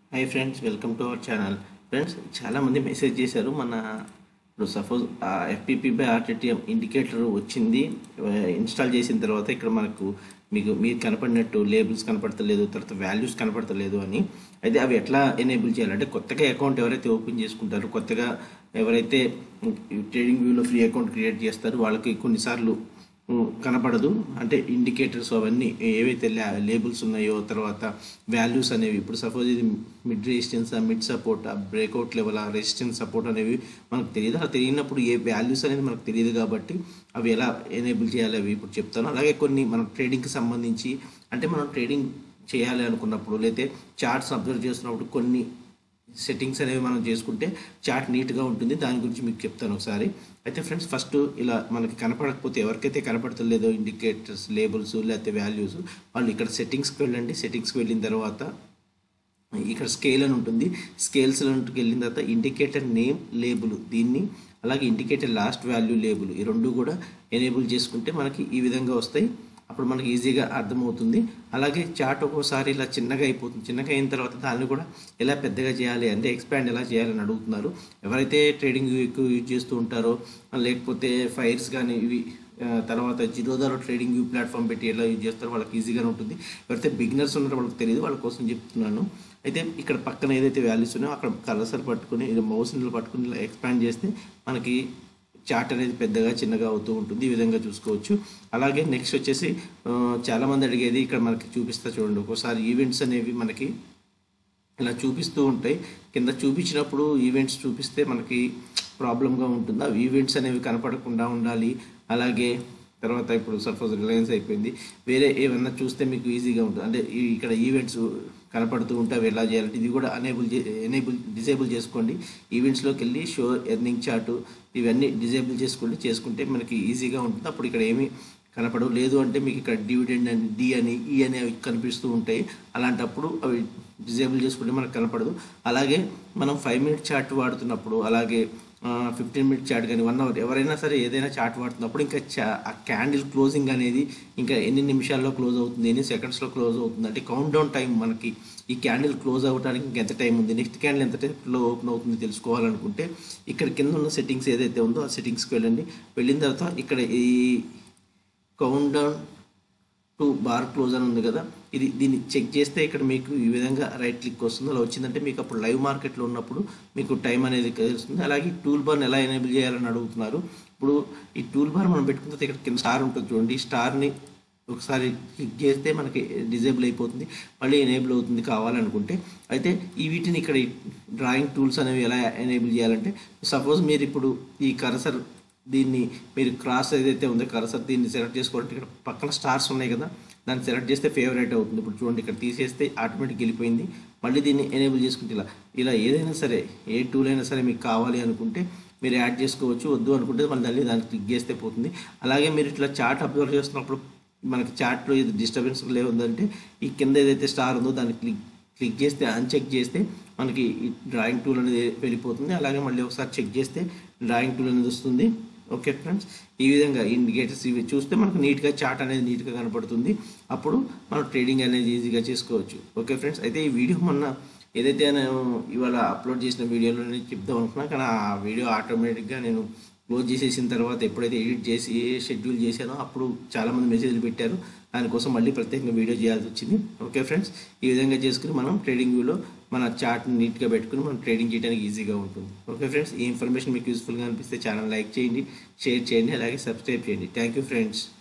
hi friends welcome to our channel friends చాలామంది message చేశారు మన ఇప్పుడు suppose FPP by RTTM indicator వచ్చింది ఇన్స్టాల్ చేసిన తర్వాత ఇక్కడ మనకు మీకు మీరు కనపడినట్టు లేబుల్స్ కనపడతలేదు తర్వాత వాల్యూస్ కనపడతలేదు అని అయితే అవి ఎట్లా ఎనేబుల్ చేయాలంటే కొత్తగా అకౌంట్ ఎవరైతే ఓపెన్ చేసుకుంటారో కొత్తగా ఎవరైతే ట్రేడింగ్ వ్యూలో ఫ్రీ అకౌంట్ క్రియేట్ చేస్తారో వాళ్ళకి కొన్నిసార్లు ఉమ్, కనపడదు అంటే ఇండికేటర్స్ అవన్నీ ఏవైతే లేబుల్స్ ఉన్నాయో తర్వాత వాల్యూస్ అనేవి ఇప్పుడు సపోజ్ ఇది mid resistance mid support breakout level resistance support అనేవి మనకు తెలియదు అలా తెలియనప్పుడు ఏ వాల్యూస్ అనేది మనకు తెలియదు కాబట్టి అవి ఎలా ఎనేబుల్ చేయాలి అవి ఇప్పుడు చెప్తాను అలాగే కొన్ని మనం ట్రేడింగ్కి సంబంధించి అంటే మనం ట్రేడింగ్ చేయాలి అనుకున్నప్పుడు లేకపోతే చార్ట్స్ అబ్జర్వ్ చేస్తున్నప్పుడు కొన్ని సెట్టింగ్స్ అనేవి మనం చేసుకుంటే చార్ట్ నీట్గా ఉంటుంది దాని గురించి మీకు చెప్తాను ఒకసారి అయితే ఫ్రెండ్స్ ఫస్ట్ ఇలా మనకి కనపడకపోతే ఎవరికైతే కనపడతలేదో ఇండికేటర్స్ లేబుల్స్ లేకపోతే వాల్యూస్ వాళ్ళు ఇక్కడ సెట్టింగ్స్కి వెళ్ళండి సెట్టింగ్స్కి వెళ్ళిన తర్వాత ఇక్కడ స్కేల్ అని ఉంటుంది స్కేల్స్ వెళ్ళిన తర్వాత ఇండికేటర్ నేమ్ లేబుల్ దీన్ని అలాగే ఇండికేటర్ లాస్ట్ వాల్యూ లేబుల్ ఈ రెండు కూడా ఎనేబుల్ చేసుకుంటే మనకి ఈ విధంగా వస్తాయి అప్పుడు మనకి ఈజీగా అర్థమవుతుంది అలాగే చార్ట్ ఒక్కోసారి ఇలా చిన్నగా అయిపోతుంది చిన్నగా అయిన తర్వాత దాన్ని కూడా ఎలా పెద్దగా చేయాలి అంటే ఎక్స్పాండ్ ఎలా చేయాలని అడుగుతున్నారు ఎవరైతే ట్రేడింగ్ ఎక్కువ యూజ్ చేస్తూ ఉంటారో లేకపోతే ఫైర్స్ కానీ ఇవి ఆ, తర్వాత జిరోదాలో ట్రేడింగ్ వ్యూ ప్లాట్ఫామ్ పెట్టి ఎలా యూజ్ చేస్తారో వాళ్ళకి ఈజీగానే ఉంటుంది ఎవరైతే బిగినర్స్ ఉన్నారో వాళ్ళకి తెలియదు వాళ్ళ కోసం చెప్తున్నాను అయితే ఇక్కడ పక్కన ఏదైతే వాల్యూస్ ఉన్నాయో అక్కడ కలర్సర్ పట్టుకుని ఇది మౌస్ పట్టుకుని ఇలా ఎక్స్పాండ్ చేస్తే మనకి చార్ట్ అనేది పెద్దగా చిన్నగా అవుతూ ఉంటుంది ఈ విధంగా చూసుకోవచ్చు అలాగే నెక్స్ట్ వచ్చేసి ఆ, చాలామంది అడిగేది ఇక్కడ మనకి చూపిస్తా చూడండి ఒక్కోసారి ఈవెంట్స్ అనేవి మనకి ఇలా చూపిస్తూ ఉంటాయి కింద చూపించినప్పుడు ఈవెంట్స్ చూపిస్తే మనకి ప్రాబ్లంగా ఉంటుంది ఆ ఈవెంట్స్ అనేవి కనపడకుండా ఉండాలి అలాగే తర్వాత ఇప్పుడు సపోజ్ రిలయన్స్ అయిపోయింది వేరే ఏమన్నా చూస్తే మీకు ఈజీగా ఉంటుంది అంటే ఈ- ఇక్కడ ఈవెంట్స్ కనపడుతూ ఉంటే అవి ఎలా చేయాలంటే ఇది కూడా అనేబుల్ ఎనేబుల్ డిసేబుల్ చేసుకోండి ఈవెంట్స్లోకి వెళ్ళి షో ఎర్నింగ్ చార్టు ఇవన్నీ డిజేబుల్ చేసుకోండి చేసుకుంటే మనకి ఈజీగా ఉంటుంది అప్పుడు ఇక్కడ ఏమీ కనపడవు లేదు అంటే మీకు ఇక్కడ డివిడెండ్ అని డి అని ఈ అని అవి కనిపిస్తూ ఉంటాయి అలాంటప్పుడు అవి డిజేబుల్ చేసుకుంటే మనకు కనపడదు అలాగే మనం ఫైవ్ మినిట్ చార్ట్ వాడుతున్నప్పుడు అలాగే ఫిఫ్టీన్ మినిట్ చార్ట్ కానీ వన్ అవర్ ఎవరైనా సరే ఏదైనా చార్ట్ వాడుతున్నప్పుడు ఇంకా చా ఆ క్యాండిల్ క్లోజింగ్ అనేది ఇంకా ఎన్ని నిమిషాల్లో క్లోజ్ అవుతుంది ఎన్ని సెకండ్స్లో క్లోజ్ అవుతుంది అంటే కౌంట్ డౌన్ టైం మనకి ఈ క్యాండిల్ క్లోజ్ అవ్వడానికి ఇంకా ఎంత టైం ఉంది నెక్స్ట్ క్యాండిల్ ఎంత టైంలో ఓపెన్ అవుతుంది తెలుసుకోవాలనుకుంటే ఇక్కడ కింద ఉన్న సెట్టింగ్స్ ఏదైతే ఉందో ఆ సెట్టింగ్స్కి వెళ్ళండి వెళ్ళిన తర్వాత ఇక్కడ ఈ countdown to bar close అని ఉంది కదా ఇది దీన్ని చెక్ చేస్తే ఇక్కడ మీకు ఈ విధంగా రైట్ క్లిక్ వస్తుంది అలా వచ్చిందంటే మీకు అప్పుడు లైవ్ మార్కెట్లో ఉన్నప్పుడు మీకు టైం అనేది తెలుస్తుంది అలాగే టూల్ బార్ని ఎలా ఎనేబుల్ చేయాలని అడుగుతున్నారు ఇప్పుడు ఈ టూల్ బార్ మనం పెట్టుకున్న తర్వాత ఇక్కడ కింద స్టార్ ఉంటుంది చూడండి ఈ స్టార్ని ఒకసారి క్లిక్ చేస్తే మనకి డిజేబుల్ అయిపోతుంది మళ్ళీ ఎనేబుల్ అవుతుంది కావాలనుకుంటే అయితే ఈ వీటిని ఇక్కడ డ్రాయింగ్ టూల్స్ అనేవి ఎలా ఎనేబుల్ చేయాలంటే సపోజ్ మీరు ఇప్పుడు ఈ కరసర్ దీన్ని మీరు క్రాస్ ఏదైతే ఉందో కరసర్ దీన్ని సెలెక్ట్ చేసుకోవాలంటే ఇక్కడ పక్కన స్టార్స్ ఉన్నాయి కదా దాన్ని సెలెక్ట్ చేస్తే ఫేవరెట్ అవుతుంది ఇప్పుడు చూడండి ఇక్కడ తీసేస్తే ఆటోమేటిక్ వెళ్ళిపోయింది మళ్ళీ దీన్ని ఎనేబుల్ చేసుకుంటే ఇలా ఇలా ఏదైనా సరే ఏ టూల్ అయినా సరే మీకు కావాలి అనుకుంటే మీరు యాడ్ చేసుకోవచ్చు వద్దు అనుకుంటే మళ్ళీ దాన్ని దాన్ని క్లిక్ చేస్తే పోతుంది అలాగే మీరు ఇట్లా చార్ట్ అబ్జర్వ్ చేస్తున్నప్పుడు మనకి చార్ట్లో ఇది డిస్టర్బెన్స్ లేదంటే ఈ కింద ఏదైతే స్టార్ ఉందో దాన్ని క్లిక్ క్లిక్ చేస్తే అన్చెక్ చేస్తే మనకి ఈ డ్రాయింగ్ టూల్ అనేది వెళ్ళిపోతుంది అలాగే మళ్ళీ ఒకసారి చెక్ చేస్తే డ్రాయింగ్ టూల్ అనేది వస్తుంది ఓకే ఫ్రెండ్స్ ఈ విధంగా ఇండికేటర్స్ ఇవి చూస్తే మనకు నీట్గా చార్ట్ అనేది నీట్గా కనపడుతుంది అప్పుడు మనం ట్రేడింగ్ అనేది ఈజీగా చేసుకోవచ్చు ఓకే ఫ్రెండ్స్ అయితే ఈ వీడియో మొన్న ఏదైతే నేను ఇవాళ అప్లోడ్ చేసిన వీడియోలో నేను చెప్దాం అనుకున్నా కానీ ఆ వీడియో ఆటోమేటిక్గా నేను క్లోజ్ చేసేసిన తర్వాత ఎప్పుడైతే ఎడిట్ చేసి షెడ్యూల్ చేశానో అప్పుడు చాలామంది మెసేజ్లు పెట్టారు దానికోసం మళ్ళీ ప్రత్యేకంగా వీడియో చేయాల్సి వచ్చింది ఓకే ఫ్రెండ్స్ ఈ విధంగా చేసుకుని మనం ట్రేడింగ్ వ్యూలో మన చార్ట్ని నీట్గా పెట్టుకుని మనం ట్రేడింగ్ చేయడానికి ఈజీగా ఉంటుంది ఓకే ఫ్రెండ్స్ ఈ ఇన్ఫర్మేషన్ మీకు యూస్ఫుల్గా అనిపిస్తే ఛానల్ లైక్ చేయండి షేర్ చేయండి అలాగే సబ్స్క్రైబ్ చేయండి థ్యాంక్ యూ ఫ్రెండ్స్